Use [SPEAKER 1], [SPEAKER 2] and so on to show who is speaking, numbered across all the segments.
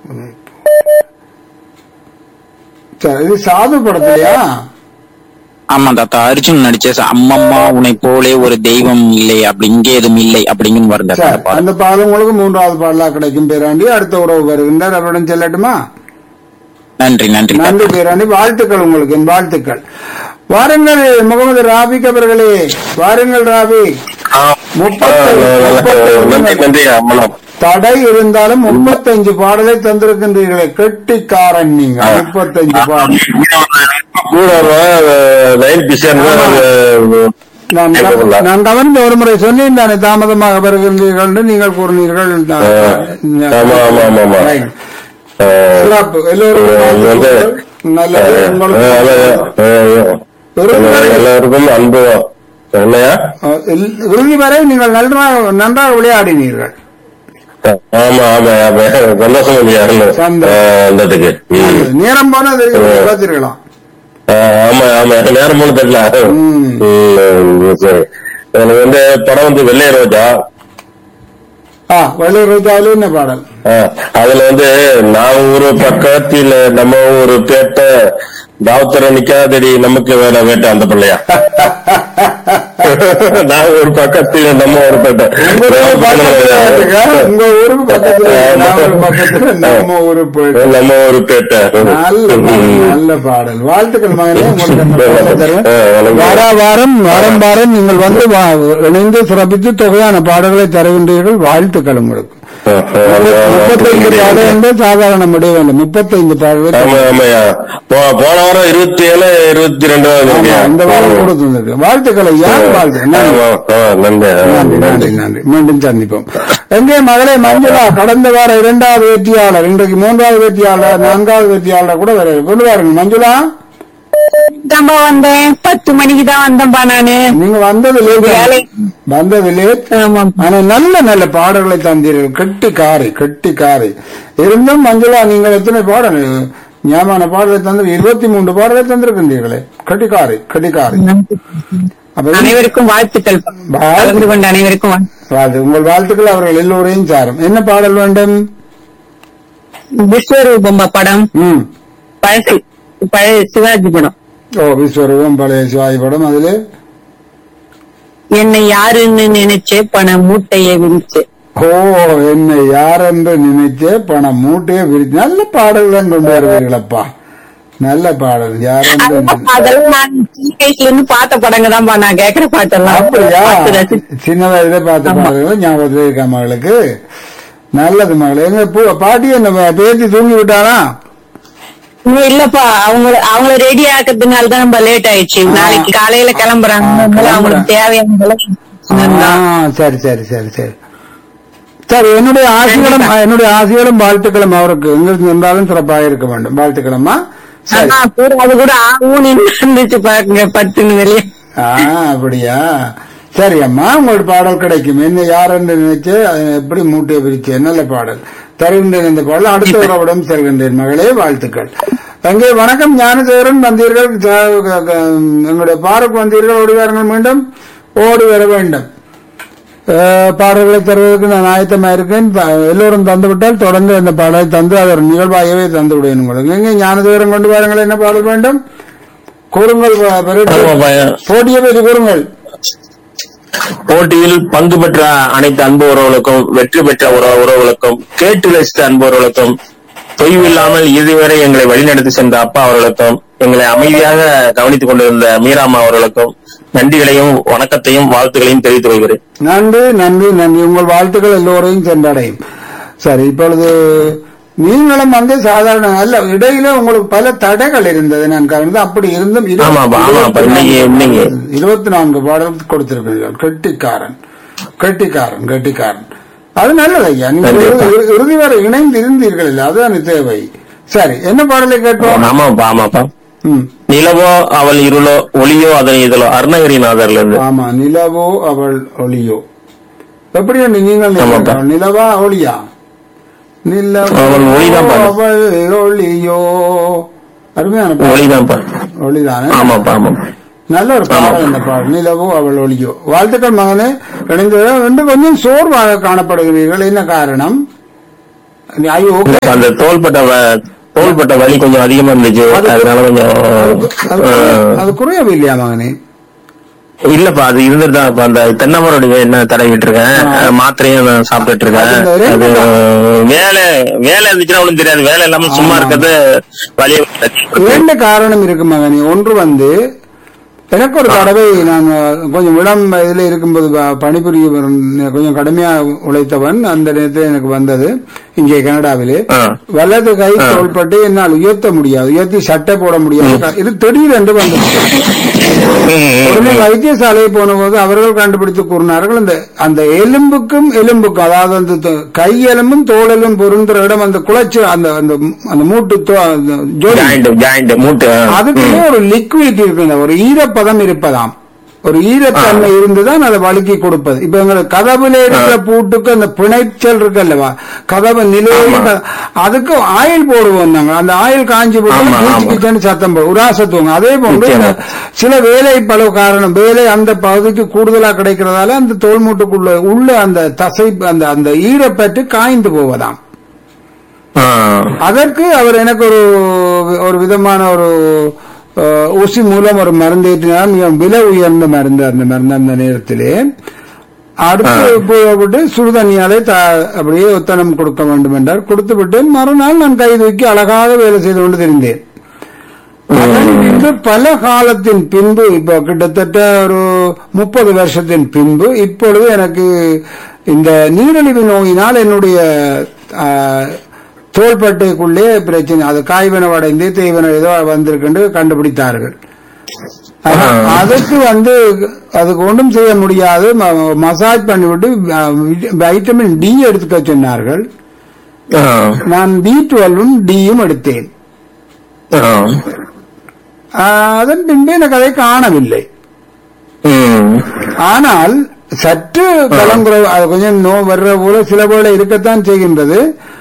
[SPEAKER 1] சரி இது சாது படத்துலயா
[SPEAKER 2] ஆமா தாத்தா அர்ஜுன் நடிச்ச ச- அம்மம்மா உன்னை போலே ஒரு தெய்வம் இல்லை அப்படி இங்கே எதுவும் இல்லை அப்படின்னு வரும் தாத்தா
[SPEAKER 1] சரி
[SPEAKER 2] அந்த பாடல்.
[SPEAKER 1] அந்த பாடல் உங்களுக்கு மூன்றாவது பாடலா கிடைக்கும் பேராண்டி அடுத்த உறவு வருகின்றார் அவரிடம் செல்லட்டுமா
[SPEAKER 2] நன்றி நன்றி தாத்தா.
[SPEAKER 1] நன்றி பேராண்டி வாழ்த்துக்கள் உங்களுக்கு என் வாழ்த்துக்கள் வாருங்கள் முகமது ராபிக் அவர்களே வாருங்கள் ராபி
[SPEAKER 3] நன்றி நன்றி அம்மனம்
[SPEAKER 1] தடை இருந்தாலும் முப்பத்தஞ்சு பாடலை தந்திருக்கின்றீர்களே கெட்டிக்காரன் நீங்க முப்பத்தஞ்சு பாடல்
[SPEAKER 3] கூட லைன் பிஸியா
[SPEAKER 1] நான்
[SPEAKER 3] கேட்கவில்லை.
[SPEAKER 1] நான் கவர்ந்து ஒரு முறை சொன்னேன் தானே தாமதமாக வருகின்றீர்கள் என்று நீங்கள் கூறினீர்கள் நான்
[SPEAKER 3] ஆமா, ஆமா, ஆமா, ஆமா.
[SPEAKER 1] Right. சிறப்பு. எல்லோருக்கும்
[SPEAKER 3] இது வந்து,
[SPEAKER 1] வாழ்த்துக்கள். நல்லது உங்களுக்கு
[SPEAKER 3] எல்லாருக்கும் அன்பு என்னையா
[SPEAKER 1] அஹ், இல்- இறுதி வரை நீங்கள் நன்றாக நன்றாக விளையாடினீர்கள்
[SPEAKER 3] ஆமா ஆமா ஆமா சந்தோஷம் இல்லையா
[SPEAKER 1] சந்தோஷம்.
[SPEAKER 3] அந்ததுக்கு ம்.
[SPEAKER 1] நேரம் போனா பார்த்திருக்கலாம்
[SPEAKER 3] ஆஹ் ஆமா ஆமா நேரம் மூணு தெரியல
[SPEAKER 1] ம்.
[SPEAKER 3] ம், சரி எனக்கு வந்து படம் வந்து வெள்ளை ரோஜா
[SPEAKER 1] ஆ வெள்ளை ரோஜாவில என்ன பாடல்
[SPEAKER 3] ஆஹ் அதுல வந்து நான் ஒரு பக்கத்தில நம்ம ஒரு பேட்டை தாவத்தர நிக்காதடி நமக்கு வேலை வேட்டை அந்த பிள்ளையா நான் ஒரு பக்கத்தில் நம்ம ஒரு பேட்டை
[SPEAKER 1] உங்க ஊரு பக்கத்துல இருக்குங்க. உங்க ஊருக்கு பக்கத்துல இருக்கு. நான் ஒரு பக்கத்துல நம்ம ஊரு போயிட்டு
[SPEAKER 3] நம்ம ஒரு பேட்டை
[SPEAKER 1] நல்ல பாடல், நல்ல பாடல் வாழ்த்துக்கள் மகனே உங்களுக்கு அந்த பாடலை தருவேன்.
[SPEAKER 3] ஆ, வணக்கம்.
[SPEAKER 1] வாரா வாரம் வாரம் வாரம் நீங்கள் வந்து வா- இணைந்து சிறப்பித்து தொகையான பாடல்களை தருகின்றீர்கள் வாழ்த்துக்கள் உங்களுக்கு முப்பத்தைந்து பாடல் என்பது சாதாரண முடிய வேண்டும் முப்பத்தைந்து பாடல்கள்
[SPEAKER 3] ஆமா ஆமாயா போ- போன வாரம் இருபத்தி ஏழு இருபத்தி ரெண்டு
[SPEAKER 1] ஆமா, இந்த வாரம் கூட தந்திருக்கு வாழ்த்துக்கள் ஐயா வாழ்த்துக்கள் நன்றி.
[SPEAKER 3] நன்றி
[SPEAKER 1] நன்றி நன்றி நன்றி மீண்டும் சந்திப்போம் எங்கே மகளே மஞ்சுளா கடந்த வாரம் இரண்டாவது வெற்றியாளர் இன்றைக்கு மூன்றாவது வெற்றியாளர் நான்காவது வெற்றியாளர் கூட வர கொண்டு வாருங்க மஞ்சுளா
[SPEAKER 4] தான்பா வந்தேன் பத்து மணிக்கு தான் வந்தேன்பா நானு
[SPEAKER 1] நீங்க வந்தது லேட்
[SPEAKER 4] வேலை.
[SPEAKER 1] வந்தது லேட்
[SPEAKER 4] ஆமாம்
[SPEAKER 1] ஆனா நல்ல நல்ல பாடல்களை தந்தீர்கள் கெட்டி காரை கெட்டி காரை இருந்தும் மஞ்சுளா நீங்கள் எத்தனை பாடல் ஞாபக பாடலை தந்து இருபத்தி மூன்று பாடலை தந்திருக்கின்றீர்களே கட்டிக்காரை கட்டிக்காரை அப்ப இது-
[SPEAKER 4] அனைவருக்கும் வாழ்த்துக்கள்
[SPEAKER 1] வாழ்த்து.
[SPEAKER 4] கலந்து கொண்ட அனைவருக்கும் வாழ்த்து.
[SPEAKER 1] வாழ்த்து. உங்கள் வாழ்த்துக்கள் அவர்கள் எல்லோரையும் சாரும் என்ன பாடல் வேண்டும்
[SPEAKER 4] விஸ்வரூபம்பா படம்
[SPEAKER 1] ம்
[SPEAKER 4] பழசு பழைய சிவாஜி படம்
[SPEAKER 1] ஓ விஸ்வரூபம் பழைய சிவாஜி படம் அதுல
[SPEAKER 4] என்னை யாருன்னு நினைச்சே பண மூட்டைய விரிச்சு
[SPEAKER 1] ஓ என்னை யார் என்று நினைச்சே பணம் மூட்டையே விரித்து நல்ல பாடல் தான் கொண்டு வருவீர்களப்பா நல்ல பாடல் யார் என்று
[SPEAKER 4] அதெல்லாம் அதெல்லாம் நான் சின்ன வயசுல இருந்து பார்த்த படங்க தான்ப்பா நான் கேக்குற பாட்டெல்லாம்
[SPEAKER 1] அப்படியா
[SPEAKER 4] பார்த்து ரசி-
[SPEAKER 1] சின்ன வயதுல பார்த்த
[SPEAKER 4] ஆமா.
[SPEAKER 1] பாடல்கள் ஞாபகத்துல இருக்கா மகளுக்கு நல்லது மகளே எங்க பூ- பாட்டி என்ன பேத்தி தூங்கி விட்டாரா
[SPEAKER 4] இன்னும் இல்லப்பா அவங்க அவங்கள ரெடி ஆக்கிறதுனால தான் நம்ம லேட் ஆயிடுச்சு நாளைக்கு காலையில கிளம்புறாங்க அதனால அவங்களுக்கு தேவையான
[SPEAKER 1] ஆ, சரி சரி சரி சரி சரி என்னுடைய ஆசைகளும் என்னுடைய ஆசைகளும் வாழ்த்துக்களும் அவருக்கு எங்கிருந்து இருந்தாலும் சிறப்பாக இருக்க வேண்டும் வாழ்த்துக்களம்மா சரி
[SPEAKER 4] ஆனா, கூட அது கூட ஆவும் இருந்துச்சு பாருங்க பத்துன்னு வெளியே
[SPEAKER 1] ஆ அப்படியா சரி அம்மா உங்களோட பாடல் கிடைக்கும் என்ன யார் என்று நினைச்சு அது எப்படி மூட்டையை பிரிச்சு நல்ல பாடல் தருகின்றேன் இந்த பாடல் அடுத்த உறவிடம் செல்கின்றேன் மகளே வாழ்த்துக்கள் அங்கே வணக்கம் ஞானதேவரன் வந்தீர்கள் ஜ- க- க- எங்களுடைய பாருக்கு வந்தீர்கள் ஓடி வாருங்கள் மீண்டும் ஓடி வர வேண்டும் அஹ், பாடல்களை தருவதற்கு நான் ஆயத்தமா இருக்கேன் ப- எல்லோரும் தந்துவிட்டால் தொடர்ந்து அந்த பாடலை தந்து அது ஒரு நிகழ்வாகவே தந்து விடுவேன் உங்களுக்கு எங்கே ஞானதேவரம் கொண்டு வாருங்கள் என்ன பாடல் வேண்டும் கூறுங்கள் ப- பெருட்டு. போட்டியை பற்றி கூறுங்கள்
[SPEAKER 3] போட்டியில் பங்கு பெற்ற அனைத்து அன்பு உறவுகளுக்கும் வெற்றி பெற்ற உற- உறவுகளுக்கும் கேட்டு ரசித்த அன்பு உறவுகளுக்கும் தொய்வில்லாமல் இதுவரை எங்களை வழிநடத்தி சென்ற அப்பா அவர்களுக்கும் எங்களை அமைதியாக கவனித்துக் கொண்டிருந்த மீராமா அவர்களுக்கும் நன்றிகளையும் வணக்கத்தையும் வாழ்த்துக்களையும் தெரிவித்துக் கொள்கிறேன்
[SPEAKER 1] நன்றி நன்றி நன்றி உங்கள் வாழ்த்துக்கள் எல்லோரையும் சென்றடையும் சரி இப்பொழுது நீங்களும் வந்து சாதாரண அல்ல இடையில உங்களுக்கு பல தடைகள் இருந்தது நான் கவனித்து அப்படி இருந்தும் இரு-
[SPEAKER 3] ஆமாப்பா, ஆமாப்பா. இன்னைக்கு- இன்னைக்கு.
[SPEAKER 1] இருபத்தி நான்கு பாடல் கொடுத்திருக்கிறீர்கள் கெட்டிக்காரன் கெட்டிக்காரன் கெட்டிக்காரன் அது நல்லது ஐயா நீங்கள்
[SPEAKER 3] கண்டிப்பா.
[SPEAKER 1] இறு- இறுதி வரை இணைந்து இருந்தீர்கள் இல்லை அதுதான் தேவை சரி என்ன பாடலை கேட்போம்
[SPEAKER 3] ஆமாப்பா ஆமாப்பா
[SPEAKER 1] ம்.
[SPEAKER 3] நிலவோ அவள் இருளோ ஒளியோ அதன் இதழோ அருணகிரிநாதர்ல இருந்து
[SPEAKER 1] ஆமா நிலவோ அவள் ஒளியோ எப்படி உண்டு நீங்கள்
[SPEAKER 3] ஆமாப்பா.
[SPEAKER 1] நினைக்கிறீர்கள்? நிலவா ஒளியா நிலவோ
[SPEAKER 3] அவள் ஒளிதான் பாடு.
[SPEAKER 1] அவள் ஒளியோ அருமையான பாடல்.
[SPEAKER 3] ஒளிதான்ப்பா
[SPEAKER 1] ஒளிதானே
[SPEAKER 3] ஆமாப்பா ஆமாப்பா
[SPEAKER 1] நல்ல ஒரு பாடல் இந்த பாடல் நிலவோ அவள் ஒளியோ வாழ்த்துக்கள் மகனே இணைந்து ரெண்டு கொஞ்சம் சோர்வாக காணப்படுகிறீர்கள் என்ன காரணம் ஐயோ ஓகே
[SPEAKER 3] அந்த தோள்பட்ட வ- தோள்பட்ட வலி கொஞ்சம் அதிகமா இருந்துச்சு அதனால கொஞ்சம்
[SPEAKER 1] அது
[SPEAKER 3] ஆ,
[SPEAKER 1] அது குறையவில்லையா மகனே
[SPEAKER 3] இல்லப்பா அது இருந்துட்டு தான் இப்ப அந்த தென்னமரோட என்ன தடவிட்டு இருக்கேன் மாத்திரையும் நான் சாப்பிட்டுட்டு இருக்கேன்
[SPEAKER 1] அது இந்த
[SPEAKER 3] அது
[SPEAKER 1] ரெண்டு
[SPEAKER 3] வேலை வேலை இருந்துச்சுன்னா ஒண்ணும் தெரியாது வேலை இல்லாம சும்மா இருக்கிறது வலிய
[SPEAKER 1] இரண்டு காரணம் இருக்கு மகனே ஒன்று வந்து எனக்கு ஒரு தடவை நான் கொஞ்சம் இளம் இதுல இருக்கும்போது ப- பணிபுரிய கொஞ்சம் கடுமையா உழைத்தவன் அந்த நேரத்தில் எனக்கு வந்தது இங்கே கனடாவிலே
[SPEAKER 3] ஆ.
[SPEAKER 1] வலது கை தோள்பட்டு என்னால் உயர்த்த முடியாது உயர்த்தி சட்டை போட முடியாது இது திடீரென்று வந்தது உடனே வைத்தியசாலை போன போது அவர்கள் கண்டுபிடித்து கூறினார்கள் அந்த அந்த எலும்புக்கும் எலும்புக்கும் அதாவது அந்த தோ- கை எலும்பும் தோல் எலும்பும் பொருந்துற இடம் அந்த குளச்சு அந்த அந்த அந்த மூட்டு தோ- அந்த ஜோடி
[SPEAKER 3] ஜாயிண்ட் ஜாயிண்ட் மூட்டு ஆ.
[SPEAKER 1] அதுக்குள்ளே ஒரு லிக்விட் இருக்குது ஒரு ஈரப்பதம் இருப்பதாம் ஒரு ஈரத்தன்மை இருந்துதான் அதை வழுக்கி கொடுப்பது இப்ப எங்களுக்கு கதவுல இருக்கிற பூட்டுக்கு அந்த பிணைச்சல் இருக்கு அல்லவா கதவு நிலையில அதுக்கு ஆயில் போடுவோம் நாங்க அந்த ஆயில் காஞ்சி போட்டு
[SPEAKER 3] ஆமா,
[SPEAKER 1] பூச்சி
[SPEAKER 3] ஆமா.
[SPEAKER 1] கிச்சன்னு சத்தம் போடும் உராசத்துவங்க அதே போன்று
[SPEAKER 3] நிச்சயமா.
[SPEAKER 1] சில வேலை பல காரணம் வேலை அந்த பகுதிக்கு கூடுதலா கிடைக்கிறதால அந்த தோல் மூட்டுக்குள்ள உள்ள அந்த தசை அந்த அந்த ஈரப்பற்று காய்ந்து போவதாம்
[SPEAKER 3] ஆ.
[SPEAKER 1] அதற்கு அவர் எனக்கு ஒரு ஒரு விதமான ஒரு அஹ், ஊசி மூலம் ஒரு மருந்து ஏற்றினார் மிக விலை உயர்ந்த மருந்து அந்த மருந்து அந்த நேரத்திலே அடுத்து போய்விட்டு சுடுதண்ணியாலே த- அப்படியே ஒத்தனம் கொடுக்க வேண்டும் என்றார் கொடுத்து விட்டு மறுநாள் நான் கை தூக்கி அழகாக வேலை செய்து கொண்டு தெரிந்தேன் அதன் பின்பு பல காலத்தின் பின்பு இப்போ கிட்டத்தட்ட ஒரு முப்பது வருஷத்தின் பின்பு இப்பொழுது எனக்கு இந்த நீரிழிவு நோயினால் என்னுடைய ஆ, தோள்பட்டைக்குள்ளே பிரச்சனை அது காய்வனம் அடைந்து தேய்வனம் ஏதோ வந்திருக்கு கண்டுபிடித்தார்கள் ஆனா, அதுக்கு வந்து அதுக்கு ஒன்றும் செய்ய முடியாது ம- மசாஜ் பண்ணிவிட்டு ஆ, வைட்டமின் டி எடுத்துக்க சொன்னார்கள்
[SPEAKER 3] ஆ.
[SPEAKER 1] நான் பி டுவெல்வும் டியும் எடுத்தேன்
[SPEAKER 3] ஆ.
[SPEAKER 1] ஆஹ் அதன் பின்பு எனக்கு அதை காணவில்லை
[SPEAKER 3] ம்.
[SPEAKER 1] ஆனால் சற்று பலம் குறைவு அது கொஞ்சம் நோ வர்ற போல சில போல இருக்கத்தான் செய்கின்றது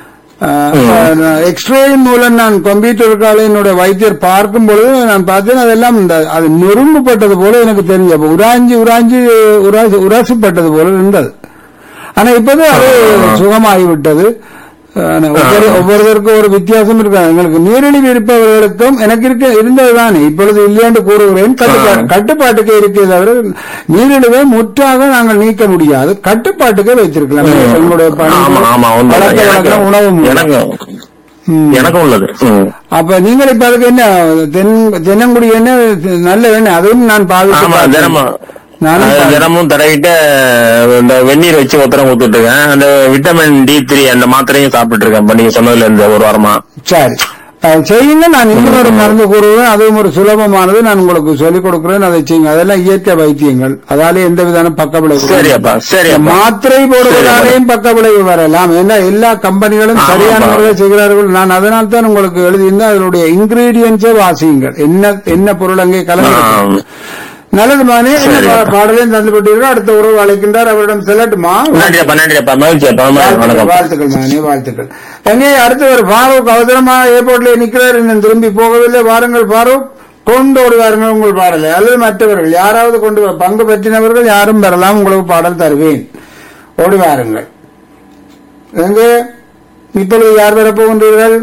[SPEAKER 1] எக்ஸ்ரேயின் மூலம் நான் கம்ப்யூட்டருக்கால என்னுடைய வைத்தியர் பார்க்கும் பொழுது நான் பார்த்தேன் அதெல்லாம் இந்த அது நொறுங்குப்பட்டது போல எனக்கு தெரிஞ்சு அப்ப உராஞ்சி உராஞ்சி உராசி உராசிப்பட்டது போல இருந்தது ஆனா இப்போது அது சுகமாகிவிட்டது ஆனா ஒவ்வொரு ஒவ்வொருத்தருக்கும் ஒரு வித்தியாசம் இருக்கு எங்களுக்கு நீரிழிவு இருப்பவர்களுக்கும் எனக்கு இருக்க இருந்ததுதானே இப்பொழுது இல்லையென்று கூறுகிறேன் கட்டுப்பா- கட்டுப்பாட்டுக்கே இருக்கே தவிர நீரிழிவை முற்றாக நாங்கள் நீக்க முடியாது கட்டுப்பாட்டுக்கே வைத்திருக்கலாம் எங்களுடைய பணி,
[SPEAKER 3] ஆமா ஆமா உண்மைதான்.
[SPEAKER 1] பழக்க
[SPEAKER 3] எனக்கு
[SPEAKER 1] வழக்கம், உணவு முறை.
[SPEAKER 3] எனக்கு
[SPEAKER 1] ம்.
[SPEAKER 3] எனக்கும் உள்ளது ம்.
[SPEAKER 1] அப்ப நீங்கள் இப்ப அதுக்கு என்ன தென் தென்னங்குடி என்ன நல்ல எண்ணெய் அதுவும் நான் பாவித்து
[SPEAKER 3] ஆமா
[SPEAKER 1] பார்த்தேன்.
[SPEAKER 3] தினமும்
[SPEAKER 1] நானும்
[SPEAKER 3] அது
[SPEAKER 1] பாவித்து-
[SPEAKER 3] தினமும் தடவிட்டு இந்த வெந்நீர் வச்சு ஒத்தரம் ஊத்துட்டு இருக்கேன் அந்த விட்டமின் டி த்ரீ அந்த மாத்திரையும் சாப்பிட்டு இருக்கேன் இப்ப நீங்க சொன்னதுல இருந்து ஒரு வாரமா
[SPEAKER 1] சரி அஹ் செய்யுங்க நான் இன்னும் ஒரு மருந்து கூறுவேன் அதுவும் ஒரு சுலபமானது நான் உங்களுக்கு சொல்லிக் கொடுக்கிறேன் அதை செய்யுங்க அதெல்லாம் இயற்கை வைத்தியங்கள் அதால எந்த விதமான பக்க விளைவு
[SPEAKER 3] சரியப்பா சரியப்பா
[SPEAKER 1] மாத்திரை போடுவதாலேயும் பக்க விளைவு வரலாம் ஏன்னா எல்லா கம்பெனிகளும்
[SPEAKER 3] ஆமாப்பா.
[SPEAKER 1] சரியான முறையில் செய்கிறார்கள் நான் அதனால் தான் உங்களுக்கு எழுதியிருந்தேன் அதனுடைய இன்கிரீடியன்ஸே வாசியுங்கள் என்ன என்ன பொருள் அங்கே கலந்து
[SPEAKER 3] ஆம்.
[SPEAKER 1] நல்லது மானே
[SPEAKER 3] சரி.
[SPEAKER 1] பாடலையும் தந்து விட்டீர்கள் அடுத்த உறவு அழைக்கின்றார் அவரிடம் செல்லட்டுமா
[SPEAKER 3] நன்றிப்பா நன்றிப்பா மகிழ்ச்சியப்பா வணக்கம்
[SPEAKER 1] வாழ்த்துக்கள் மகனே வாழ்த்துக்கள் எங்கே அடுத்து ஒரு ஃபாரூக் அவசரமா ஏர்போர்ட்ல நிக்கிறார் இன்னும் திரும்பி போகவில்லை வாருங்கள் ஃபாரூக் கொண்டு ஓடி வாருங்கள் உங்கள் பாடலை அல்லது மற்றவர்கள் யாராவது கொண்டு வா- பங்கு பெற்றினவர்கள் யாரும் பெறலாம் உங்களுக்கு பாடல் தருவேன் ஓடி வாருங்கள் எங்கே இப்பொழுது யார் பெறப்போகின்றீர்கள்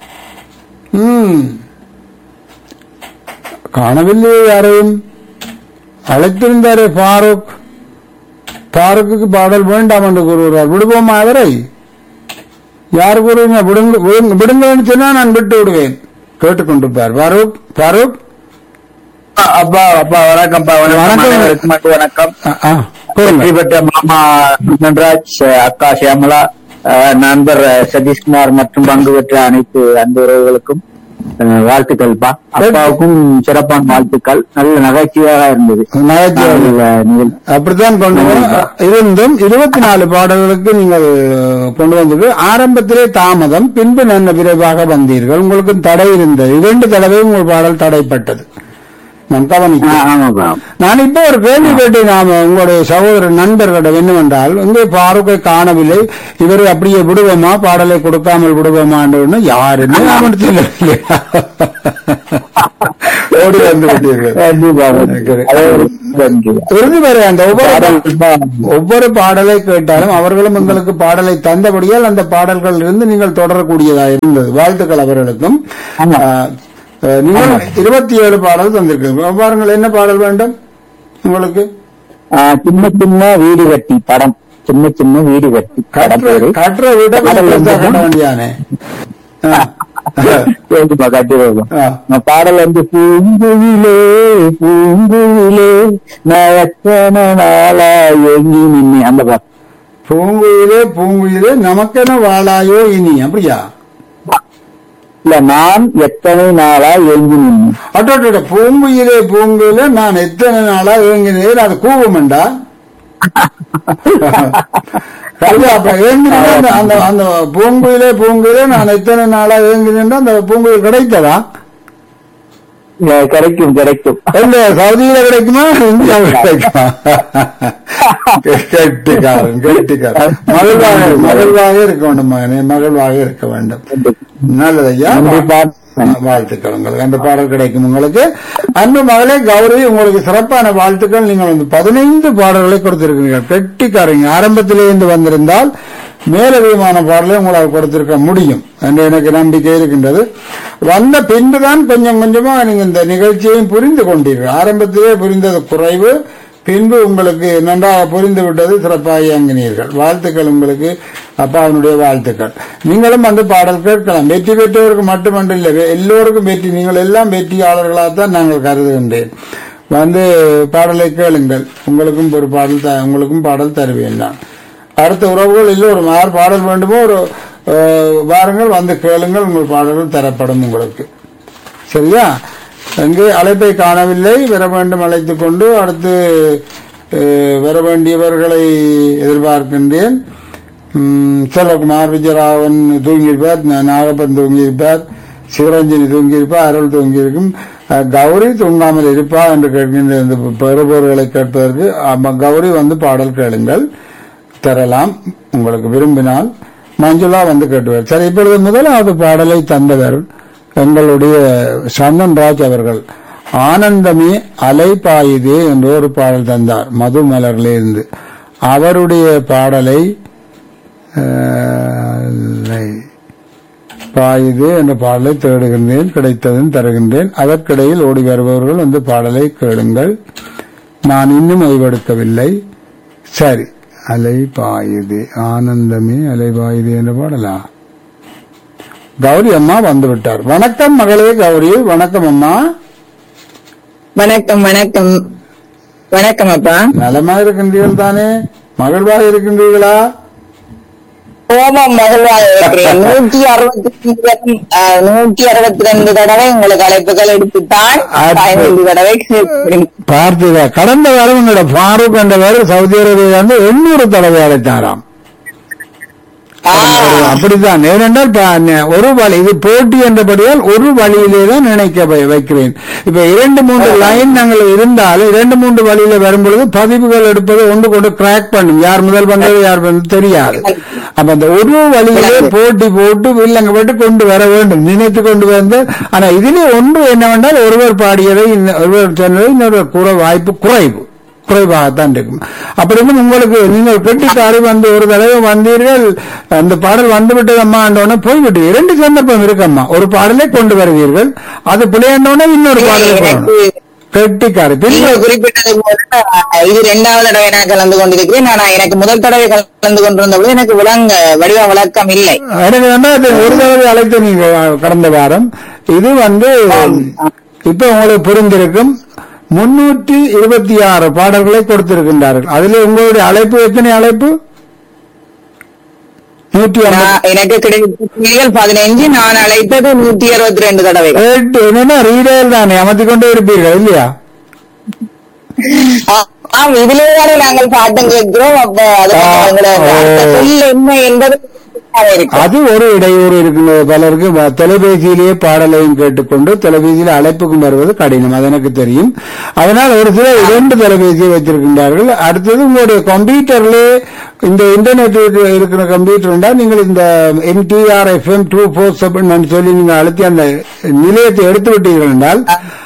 [SPEAKER 1] ம் காணவில்லையே யாரையும் அழைத்திருந்தாரே ஃபாரூக் பாருக்குக்கு பாடல் வேண்டாம் என்று கூறுகிறார் விடுவோமா அவரை யார் கூறுவீங்க விடுங்க விடுங்க- விடுங்கன்னு சொன்னா நான் விட்டு விடுவேன் கேட்டுக்கொண்டிருப்பார் ஃபாரூக் ஃபாரூக்
[SPEAKER 5] அப்பா அப்பா வணக்கம்ப்பா
[SPEAKER 1] வணக்கம்.
[SPEAKER 5] வணக்கம் வணக்கம் வணக்கம்
[SPEAKER 1] ஆ, ஆ, கூறுங்க.
[SPEAKER 5] வெற்றி பெற்ற மாமா நன்ராஜ் அக்கா சியாமலா அஹ், நண்பர் சதீஷ்குமார் மற்றும் பங்கு பெற்ற அனைத்து அன்பு உறவுகளுக்கும் அஹ், வாழ்த்துக்கள்ப்பா அப்பாவுக்கும் சிறப்பான வாழ்த்துக்கள் நல்ல நகைச்சுவையாக இருந்தது
[SPEAKER 1] நகைச்சுவை.
[SPEAKER 5] நல்ல நிகழ்ச்சி.
[SPEAKER 1] அப்படித்தான் கொண்டு வர- இருந்தும் இருபத்தி நாலு பாடல்களுக்கு நீங்கள் கொண்டு வந்தது ஆரம்பத்திலே தாமதம் பின்பு நல்ல விரைவாக வந்தீர்கள் உங்களுக்கு தடை இருந்தது இரண்டு தடவை உங்கள் பாடல் தடைப்பட்டது நான்
[SPEAKER 5] ஆ,
[SPEAKER 1] கவனிக்கிறேன்
[SPEAKER 5] ஆமாப்பா
[SPEAKER 1] நான் இப்போ ஒரு கேள்வி கேட்டேன் நாம உங்களுடைய சகோதரர் நண்பர்களிடம் என்னவென்றால் இங்கே பாருக்கை காணவில்லை இவரை அப்படியே விடுவோமா பாடலை கொடுக்காமல் விடுவோமா யாருன்னு அவன் தெரியவில்லை ஓடி வந்து விட்டீர்கள்
[SPEAKER 5] கண்டிப்பா
[SPEAKER 1] சரி.
[SPEAKER 5] அது ஒரு நன்றி.
[SPEAKER 1] இறுதி வரை அந்த ஒவ்வொரு
[SPEAKER 5] பாடல் தான்.
[SPEAKER 1] ஒவ்வொரு பாடலை கேட்டாலும் அவர்களும் உங்களுக்கு பாடலை தந்தபடியால் அந்த பாடல்கள் இருந்து நீங்கள் தொடரக்கூடியதா இருந்தது வாழ்த்துக்கள் அவர்களுக்கும்
[SPEAKER 5] ஆமா.
[SPEAKER 1] ஆஹ், ஆஹ், நீங்கள் இருபத்தி ஏழு பாடல் தந்திருக்கீங்க பாருங்கள் என்ன பாடல் வேண்டும் உங்களுக்கு
[SPEAKER 5] ஆ, சின்ன சின்ன வீடு கட்டி படம் சின்ன சின்ன வீடு கட்டி படம்
[SPEAKER 1] கற்ற
[SPEAKER 5] பேரு
[SPEAKER 1] கற்ற விட
[SPEAKER 5] பாடல்
[SPEAKER 1] பெருசா
[SPEAKER 5] வந்து-
[SPEAKER 1] கட்ட வேண்டியானே ஆஹ்.
[SPEAKER 5] கேட்டுப்பா கட்டி வைக்கும்
[SPEAKER 1] ஆ.
[SPEAKER 5] இந்த பாடல் வந்து பூங்குயிலே பூங்குயிலே நான் எத்தனை நாளா எங்கி நின்னு அந்த பாட்டு
[SPEAKER 1] பூங்குயிலே பூங்குயிலே நமக்கென வாழாயோ இனி அப்படியா
[SPEAKER 5] இல்ல நான் எத்தனை நாளா எங்கி நின்னு
[SPEAKER 1] அட்டோட்ட பூங்குயிலே பூங்குயிலே நான் எத்தனை நாளா ஏங்கினேன் அது கூவமண்டா அது அப்ப ஏங்கினேன் அந்த அந்த அந்த பூங்குயிலே பூங்குயிலே நான் எத்தனை நாளா ஏங்கினேன் அந்த பூங்குயில் கிடைத்ததா
[SPEAKER 5] இல்ல, கிடைக்கும் கிடைக்கும்
[SPEAKER 1] இல்ல சவுதியில கிடைக்குமா இந்தியாவில் கிடைக்குமா கெட்டிக்காரன் கெட்டிக்காரன் மகிழ்வாக மகிழ்வாக இருக்க வேண்டும் மகனே மகிழ்வாக இருக்க வேண்டும் நல்லது ஐயா
[SPEAKER 5] நன்றி பாட்டு.
[SPEAKER 1] வாழ்த்துக்கள் உங்களுக்கு அந்த பாடல் கிடைக்கும் உங்களுக்கு அன்பு மகளே கௌரி உங்களுக்கு சிறப்பான வாழ்த்துக்கள் நீங்கள் வந்து பதினைந்து பாடல்களை கொடுத்திருக்கிறீர்கள் கெட்டிக்காரங்க ஆரம்பத்திலே இருந்து வந்திருந்தால் மேலதிகமான பாடலை உங்களால் கொடுத்திருக்க முடியும் என்று எனக்கு நம்பிக்கை இருக்கின்றது வந்த பின்புதான் கொஞ்சம் கொஞ்சமா நீங்க இந்த நிகழ்ச்சியையும் புரிந்து கொண்டீர்கள் ஆரம்பத்திலே புரிந்தது குறைவு பின்பு உங்களுக்கு நன்றாக புரிந்து விட்டது சிறப்பாக இயங்கினீர்கள் வாழ்த்துக்கள் உங்களுக்கு அப்பாவினுடைய வாழ்த்துக்கள் நீங்களும் வந்து பாடல் கேட்கலாம் வெற்றி பெற்றவருக்கு மட்டுமன்று இல்லை எல்லோருக்கும் வெற்றி நீங்கள் எல்லாம் வெற்றியாளர்களாகத்தான் நாங்கள் கருதுகின்றேன் வந்து பாடலை கேளுங்கள் உங்களுக்கும் ஒரு பாடல் த- உங்களுக்கும் பாடல் தருவேன் நான் அடுத்த உறவுகள் எல்லோரும் யார் பாடல் வேண்டுமோ ஒரு அஹ், வாருங்கள் வந்து கேளுங்கள் உங்கள் பாடல்கள் தரப்படும் உங்களுக்கு சரியா அங்கே அழைப்பை காணவில்லை வர வேண்டும் அழைத்துக் கொண்டு அடுத்து அஹ், வர வேண்டியவர்களை எதிர்பார்க்கின்றேன் ம், செல்வகுமார் விஜயராவன் தூங்கியிருப்பார் நா- நாகப்பன் தூங்கியிருப்பார் சிவரஞ்சனி தூங்கியிருப்பார் அருள் தூங்கியிருக்கும் அஹ், கௌரி தூங்காமல் இருப்பா என்று கேட்கின்ற இந்த பெறுபவர்களை கேட்பதற்கு ஆமா, கௌரி வந்து பாடல் கேளுங்கள் தரலாம் உங்களுக்கு விரும்பினால் மஞ்சுளா வந்து கேட்டுவார் சரி இப்பொழுது முதலாவது பாடலை தந்தவர் எங்களுடைய சந்தன் ராஜ் அவர்கள் ஆனந்தமே அலைபாயுதே என்ற ஒரு பாடல் தந்தார் மது மலர்லேருந்து அவருடைய பாடலை அஹ், அலை பாயுது என்ற பாடலை தேடுகின்றேன் கிடைத்ததும் தருகின்றேன் அதற்கிடையில் ஓடி வருபவர்கள் வந்து பாடலை கேளுங்கள் நான் இன்னும் ஓய்வெடுக்கவில்லை சரி அலை பாயுது ஆனந்தமே அலை பாயுது என்று பாடலா கௌரி அம்மா வந்து விட்டார் வணக்கம் மகளே கௌரி வணக்கம் அம்மா
[SPEAKER 4] வணக்கம் வணக்கம் வணக்கம் அப்பா
[SPEAKER 1] நலமா இருக்கின்றீர்கள் தானே மகிழ்வாக இருக்கின்றீர்களா
[SPEAKER 4] கோபம் மகிழ்வாக இருக்கிறேன் நூற்றி அறுபத்தி நூற்றி அறுபத்தி ரெண்டு தடவை உங்களுக்கு அழைப்புகள் எடுத்துத்தான்
[SPEAKER 1] அது-
[SPEAKER 4] பதினைந்து தடவை கேட்கிறேன்.
[SPEAKER 1] பார்த்ததா கடந்த வாரம் உங்களோட ஃபாரூக் என்றவர் சவுதி அரேபியா வந்து எண்ணூறு தடவை அழைத்தாராம்
[SPEAKER 4] ஆ,
[SPEAKER 1] அப்படித்தான் ஏனென்றால் ப- ந- ஒரு வழி இது போட்டி என்றபடியால் ஒரு வழியிலே தான் நினைக்க வை- வைக்கிறேன் இப்ப இரண்டு மூன்று லைன் நாங்கள் இருந்தால் இரண்டு மூன்று வழியில வரும்பொழுது பதிவுகள் எடுப்பது ஒன்று கொண்டு கிராக் பண்ணும் யார் முதல் பண்றது யார் பண்றது தெரியாது அப்ப அந்த ஒரு வழியிலே போட்டி போட்டு வில்லங்க போட்டு கொண்டு வர வேண்டும் நினைத்து கொண்டு வந்து ஆனா இதிலே ஒன்று என்னவென்றால் ஒருவர் பாடியதை இன்ன- ஒருவர் சொன்னதை இன்னொருவர் கூற வாய்ப்பு குறைவு குறைவாகத்தான் இருக்கும் அப்படி இருந்தும் உங்களுக்கு நீங்கள் கெட்டிக்காரி வந்து ஒரு தடவை வந்தீர்கள் அந்த பாடல் வந்து விட்டது அம்மா ஆண்டோன்னு போய்விட்டு இரண்டு சந்தர்ப்பம் இருக்கம்மா ஒரு பாடலை கொண்டு வருவீர்கள் அது பிள்ளையாண்டோன்னு இன்னொரு பாடலை போகணும்
[SPEAKER 4] எனக்கு
[SPEAKER 1] கெட்டிக்காரி
[SPEAKER 4] நீங்க
[SPEAKER 1] பின்பு
[SPEAKER 4] குறிப்பிட்டது போல இது இரண்டாவது தடவை நான் கலந்து கொண்டிருக்கிறேன் ஆனா எனக்கு முதல் தடவை கலந்து கொண்டிருந்த பொழுது எனக்கு விளங்க வடிவ விளக்கம் இல்லை
[SPEAKER 1] எனக்கு வந்து அது ஒரு தடவை அழைத்து நீங்க கடந்த வாரம் இது வந்து இப்ப உங்களுக்கு புரிந்திருக்கும் முன்னூற்றி இருபத்தி ஆறு பாடல்களை கொடுத்திருக்கின்றார்கள் அதுல உங்களுடைய அழைப்பு எத்தனை அழைப்பு நூற்றி ஐம்பது
[SPEAKER 4] நான் எனக்கு கிடைத்த பதினைஞ்சு நான் அழைத்தது நூத்தி அறுபத்தி ரெண்டு தடவை
[SPEAKER 1] எட்டு என்னன்னா ரீடர் தானே அமர்த்தி கொண்டே இருப்பீர்கள் இல்லையா
[SPEAKER 4] ஆ- ஆம் இதிலேதானே நாங்கள் பாட்டம் கேட்கிறோம் அப்ப அது
[SPEAKER 1] ஆ,
[SPEAKER 4] எங்களோட அந்த
[SPEAKER 1] ஓ.
[SPEAKER 4] சொல் என்ன என்பது இருக்கு
[SPEAKER 1] அது ஒரு இடையூறு இருக்கின்றது பலருக்கு வ- தொலைபேசியிலேயே பாடலையும் கேட்டுக்கொண்டு தொலைபேசியில் அழைப்புக்கும் வருவது கடினம் அது எனக்கு தெரியும் அதனால் ஒரு சிலர் இரண்டு தொலைபேசியை வைத்திருக்கின்றார்கள் அடுத்தது உங்களுடைய கம்ப்யூட்டர்ல இந்த இன்டர்நெட் இருக்கிற கம்ப்யூட்டர் என்றால் நீங்கள் இந்த MTR FM two four seven சொல்லி நீங்கள் அழுத்தி அந்த நிலையத்தை எடுத்து விட்டீர்கள் என்றால்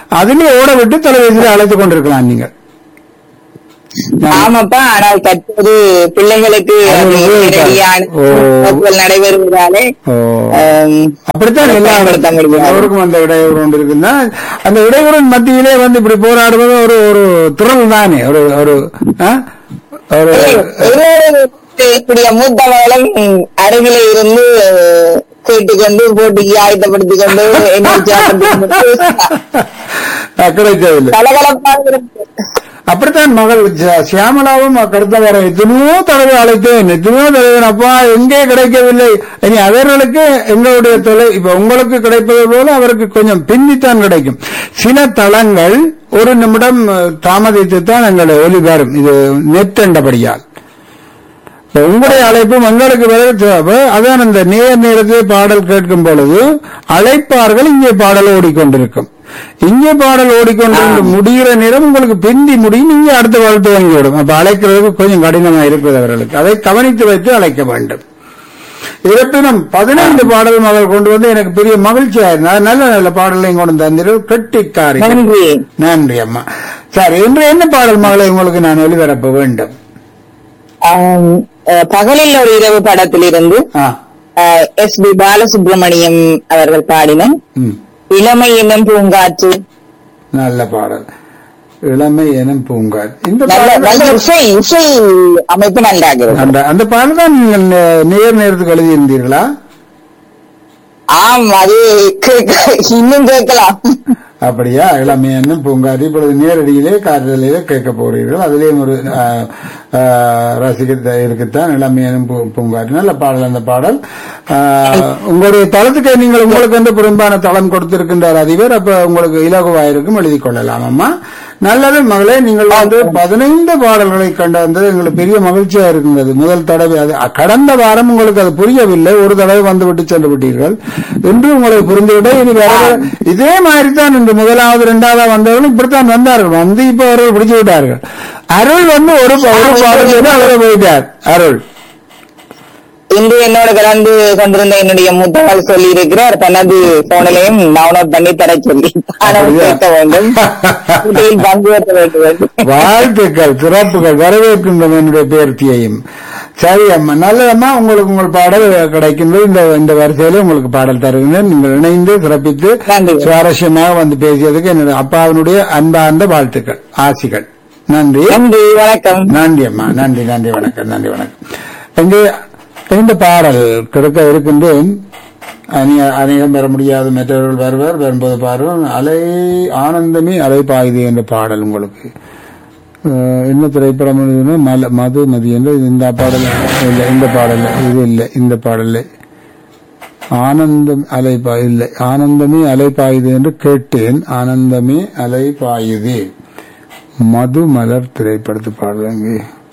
[SPEAKER 1] அதிலே ஓட விட்டு தொலைபேசியில் அழைத்துக் கொண்டிருக்கலாம் நீங்கள்
[SPEAKER 4] ஆமாப்பா ஆனால் தற்போது பிள்ளைங்களுக்கு
[SPEAKER 1] அது
[SPEAKER 4] நேரடியான
[SPEAKER 1] ஓ.
[SPEAKER 4] வகுப்புகள் நடைபெறுவதாலே
[SPEAKER 1] ஓ.
[SPEAKER 4] ஆம்,
[SPEAKER 1] அப்படித்தான்
[SPEAKER 4] பயன்படுத்த
[SPEAKER 1] எல்லாரும்
[SPEAKER 4] முடியாது.
[SPEAKER 1] எல்லோருக்கும் அந்த இடையூறு ஒன்று இருக்குன்னா அந்த இடையூறின் மத்தியிலே வந்து இப்படி போராடுவது ஒரு ஒரு திறல் தானே ஒரு ஒரு ஆ? ஒரு
[SPEAKER 4] என்னோட இப்படிய மூத்தவர்களும் அருகிலே இருந்து கேட்டுக்கொண்டு போட்டிக்கு ஆயத்தப்படுத்திக் கொண்டு என்னை உற்சாகப்படுத்திக் கொண்டு
[SPEAKER 1] கிடைக்கவில்லை
[SPEAKER 4] கலகலப்பாக இருக்கு
[SPEAKER 1] அப்படித்தான் மகள் ச- சியாமலாவும் கருத்த வர எத்தனையோ தடவை அழைத்தேன் எத்தனையோ தடவை அப்பா எங்கே கிடைக்கவில்லை இனி அவர்களுக்கு எங்களுடைய தொலை இப்ப உங்களுக்கு கிடைப்பது போல அவருக்கு கொஞ்சம் பின்னித்தான் கிடைக்கும் சில தளங்கள் ஒரு நிமிடம் அஹ், தாமதித்துத்தான் எங்களை ஒளிபெறும் இது நெட் என்றபடியால் இப்ப உங்களுடைய அழைப்பும் எங்களுக்கு வர தேவை அதான் அந்த நேர் நேரத்தில் பாடல் கேட்கும் பொழுது அழைப்பார்கள் இங்கே பாடல் ஓடிக்கொண்டிருக்கும் இங்கே பாடல் ஓடிக்கொண்டிருந்து முடிகிற நேரம் உங்களுக்கு பிந்தி முடியும் இங்கே அடுத்த பாடல் துவங்கிவிடும் அப்ப அழைக்கிறதுக்கு கொஞ்சம் கடினமா இருக்குது அவர்களுக்கு அதை கவனித்து வைத்து அழைக்க வேண்டும் இருப்பினும் பதினைந்து பாடல் மகள் கொண்டு வந்து எனக்கு பெரிய மகிழ்ச்சியா இருந்தா நல்ல நல்ல பாடலையும் கொண்டு தந்திரு கெட்டிக்காரி
[SPEAKER 4] நன்றி
[SPEAKER 1] நன்றி அம்மா சரி இன்று என்ன பாடல் மகளை உங்களுக்கு நான் ஒளிபரப்ப வேண்டும்
[SPEAKER 4] ஆம், அஹ், பகலில் ஒரு இரவு படத்திலிருந்து
[SPEAKER 1] ஆ
[SPEAKER 4] எஸ் பி பாலசுப்ரமணியம் அவர்கள் பாடின
[SPEAKER 1] ம்
[SPEAKER 4] இளமை என்னும் பூங்காற்று
[SPEAKER 1] நல்ல பாடல் இளமை எனும் பூங்கார் இந்த
[SPEAKER 4] நல்ல
[SPEAKER 1] பாடல்
[SPEAKER 4] நல்ல இசை இசை அமைப்பு நன்றாக
[SPEAKER 1] அந்த அந்த பாடல் தான் நீங்கள் நே- நேர் நேரத்துக்கு எழுதியிருந்தீர்களா
[SPEAKER 4] ஆம் அது கேட்க- இன்னும் கேட்கலாம்
[SPEAKER 1] அப்படியா இளமை என்னும் பூங்கார் இப்பொழுது நேரடியிலே காதலிலே கேட்க போறீர்கள் அதிலேயும் ஒரு ஆ, ஆ, ரசிக்க இருக்குத்தான் இளமை எனும் பூ- பூங்கார் நல்ல பாடல் அந்த பாடல் ஆ, உங்களுடைய தளத்துக்கு நீங்கள் உங்களுக்கு வந்து பெரும்பான தளம் கொடுத்திருக்கின்றார் அதிபர் அப்ப உங்களுக்கு இலகுவாயிருக்கும் எழுதி கொள்ளலாம் அம்மா நல்லது மகளே நீங்கள் வந்து பதினைந்து பாடல்களை கண்டு வந்தது எங்களுக்கு பெரிய மகிழ்ச்சியா இருக்கின்றது முதல் தடவை அது கடந்த வாரம் உங்களுக்கு அது புரியவில்லை ஒரு தடவை வந்து விட்டு சென்று விட்டீர்கள் இன்று உங்களுக்கு புரிந்துவிட இனி வேற வேற- இதே மாதிரி தான் இன்று முதலாவது இரண்டாவது வந்தவர்களும் இப்படித்தான் வந்தார்கள் வந்து இப்ப அவர்கள் பிடிச்சு விட்டார்கள் அருள் வந்து ஒரு ஒரு பாடல் சொல்லி அவரை போயிட்டார் அருள்
[SPEAKER 4] இன்று என்னோட கலந்து கொண்டிருந்த என்னுடைய மூத்தவாள் சொல்லி இருக்கிறார் தனது போனிலையும் டவுன்லோட் பண்ணி தர சொல்லி நானும்
[SPEAKER 1] அப்படியா?
[SPEAKER 4] கேட்க வேண்டும் இதில் பங்கு பெற்ற வேண்டும்
[SPEAKER 1] வாழ்த்துக்கள் சிறப்புகள் வரவேற்கின்றோம் என்னுடைய பேர்த்தியையும் சரி அம்மா நல்லதம்மா உங்களுக்கு உங்கள் பாடல் கிடைக்கின்றது இந்த இந்த வரிசையில உங்களுக்கு பாடல் தருகிறேன் நீங்கள் இணைந்து சிறப்பித்து
[SPEAKER 4] நன்றி.
[SPEAKER 1] சுவாரஸ்யமாக வந்து பேசியதுக்கு என்னுடைய அப்பாவினுடைய அன்பார்ந்த வாழ்த்துக்கள் ஆசிகள் நன்றி
[SPEAKER 4] நன்றி வணக்கம்
[SPEAKER 1] நன்றி அம்மா நன்றி நன்றி வணக்கம் நன்றி வணக்கம் இங்கே இந்த பாடல் கிடைக்க இருக்கின்றேன் அநே- அநேகம் பெற முடியாது மற்றவர்கள் வருவர் வரும்போது பாருவோம் அலை ஆனந்தமே அலை பாயுது என்ற பாடல் உங்களுக்கு அஹ், என்ன திரைப்படம் இதுன்னா மல மது மதி என்று இந்த பாடல் இல்லை இந்த பாடல் இது இல்லை இந்த பாடல் ஆனந்தம் அலை பாய் இல்லை ஆனந்தமே அலை பாயுது என்று கேட்டேன் ஆனந்தமே அலை பாயுது மது மலர் திரைப்படத்து பாடல் அங்கே